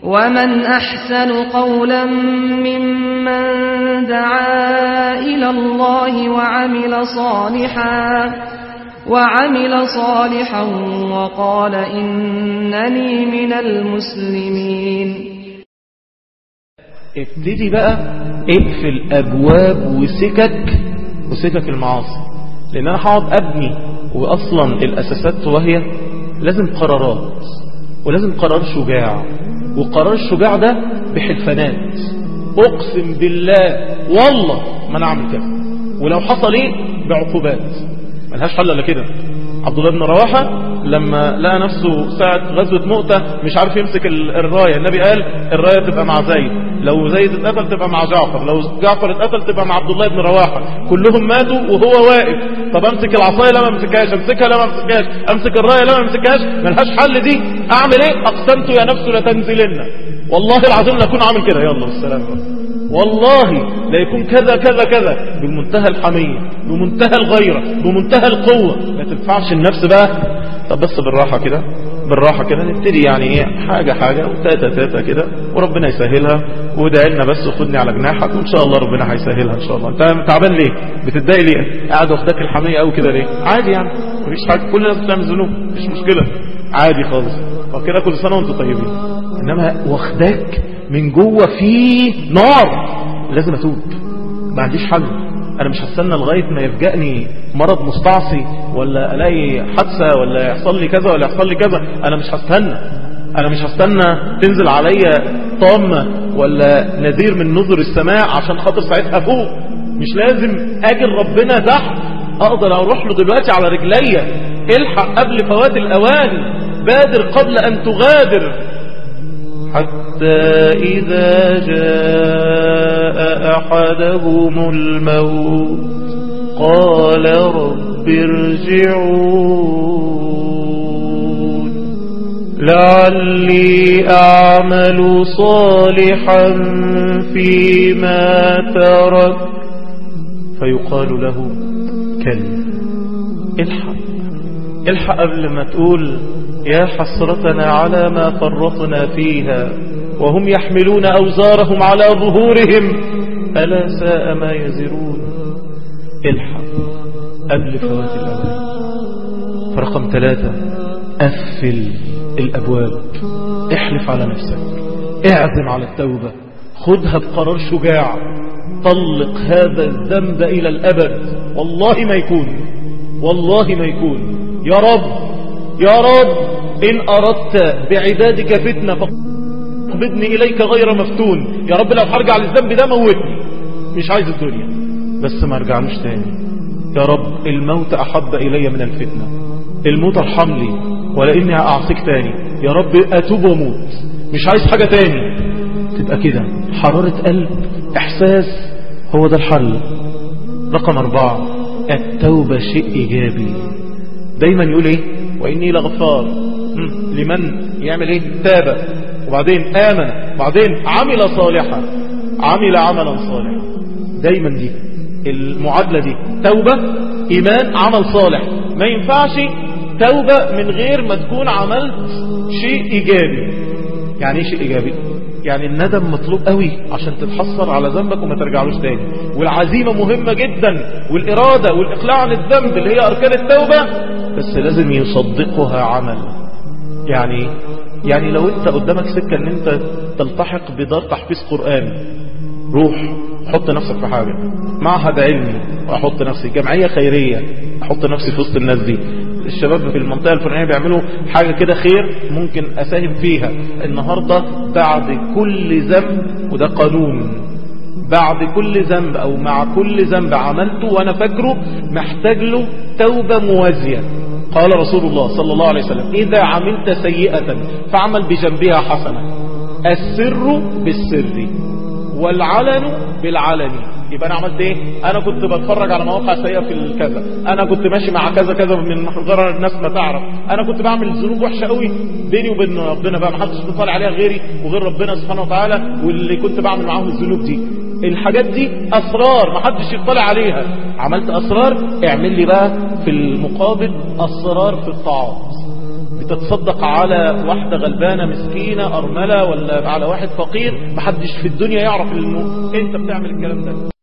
ومن أحسن قولا ممن دعا إلى الله وعمل صالحا وعمل صالحا وقال إنني من المسلمين ابتدي بقى اقفل ابواب وسكك وسكك المعاصي لان انا هقعد ابني واصلا الاساسات وهي لازم قرارات ولازم قرار شجاع وقرار الشجاع ده بحلفانات اقسم بالله والله ما انا اعمل كده ولو حصل ايه بعقوبات ملهاش حل الا كده عبد الله بن رواحه لما لقى نفسه ساعة غزوة مؤتة مش عارف يمسك ال- الراية النبي قال الراية تبقى مع زيد لو زيد اتقتل تبقى مع جعفر لو جعفر اتقتل تبقى مع عبد الله بن رواحة كلهم ماتوا وهو واقف طب امسك العصاية لا ما امسكهاش امسكها لا ما امسكهاش امسك الراية لا ما امسكهاش ملهاش حل دي اعمل ايه اقسمت يا نفس لتنزلن والله العظيم لاكون عامل كده يلا بالسلام والله لا يكون كذا كذا كذا بمنتهى الحمية بمنتهى الغيرة بمنتهى القوة ما تنفعش النفس بقى طب بس بالراحة كده بالراحة كده نبتدي يعني ايه حاجة حاجة وتاتا تاتا كده وربنا يسهلها وادعي لنا بس وخدني على جناحك وان شاء الله ربنا هيسهلها ان شاء الله انت تعبان ليه بتتضايق ليه قاعد واخداك الحمية قوي كده ليه عادي يعني مفيش حاجة كل الناس بتعمل ذنوب مفيش مشكلة عادي خالص وكده كل سنة وانتم طيبين انما واخداك من جوه في نار لازم اتوب ما عنديش حل انا مش هستنى لغاية ما يفجأني مرض مستعصي ولا الاقي حادثة ولا يحصل لي كذا ولا يحصل لي كذا انا مش هستنى انا مش هستنى تنزل عليا طامة ولا نذير من نذر السماء عشان خاطر ساعتها فوق مش لازم اجل ربنا تحت اقدر اروح له دلوقتي على رجليا الحق قبل فوات الاوان بادر قبل ان تغادر حتى إذا جاء أحدهم الموت قال رب ارجعون لعلي أعمل صالحا فيما ترك فيقال له كلا الحق الحق قبل ما تقول يا حسرتنا على ما فرطنا فيها وهم يحملون أوزارهم على ظهورهم ألا ساء ما يزرون الحق قبل فوات الأوان فرقم ثلاثة قفل الأبواب احلف على نفسك اعزم على التوبة خذها بقرار شجاع طلق هذا الذنب إلى الأبد والله ما يكون والله ما يكون يا رب يا رب إن أردت بعبادك فتنة فاقبضني إليك غير مفتون يا رب لو هرجع للذنب ده موتني مش عايز الدنيا بس ما ارجعلوش تاني يا رب الموت أحب إلي من الفتنة الموت ارحم لي ولاني أعصيك تاني يا رب أتوب وموت مش عايز حاجة تاني تبقى كده حرارة قلب إحساس هو ده الحل رقم أربعة التوبة شيء إيجابي دايما يقول إيه وإني لغفار مم. لمن يعمل إيه تاب وبعدين آمن وبعدين عمل صالحا عمل عملا صالحا دايما دي المعادلة دي توبة إيمان عمل صالح ما ينفعش توبة من غير ما تكون عملت شيء إيجابي يعني ايه شيء إيجابي يعني الندم مطلوب قوي عشان تتحصل على ذنبك وما ترجعلوش تاني والعزيمة مهمة جدا والإرادة والإقلاع عن الذنب اللي هي أركان التوبة بس لازم يصدقها عمل يعني يعني لو انت قدامك سكة ان انت تلتحق بدار تحفيظ قرآن روح حط نفسك في حاجة معهد علمي واحط نفسي جمعية خيرية احط نفسي في وسط الناس دي الشباب في المنطقة الفلانية بيعملوا حاجة كده خير ممكن اساهم فيها النهاردة بعد كل ذنب وده قانون بعد كل ذنب او مع كل ذنب عملته وانا فاكره محتاج له توبة موازية قال رسول الله صلى الله عليه وسلم اذا عملت سيئة فاعمل بجنبها حسنة السر بالسر والعلن بالعلن يبقى انا عملت ايه انا كنت بتفرج على مواقع سيئه في الكذا انا كنت ماشي مع كذا كذا من غير الناس ما تعرف انا كنت بعمل ذنوب وحشه قوي بيني وبين ربنا بقى ما حدش بيطلع عليها غيري وغير ربنا سبحانه وتعالى واللي كنت بعمل معاهم الذنوب دي الحاجات دي اسرار ما حدش يطلع عليها عملت اسرار اعمل لي بقى في المقابل اسرار في الطاعات وتتصدق على واحدة غلبانة مسكينة أرملة ولا على واحد فقير محدش في الدنيا يعرف انه انت بتعمل الكلام ده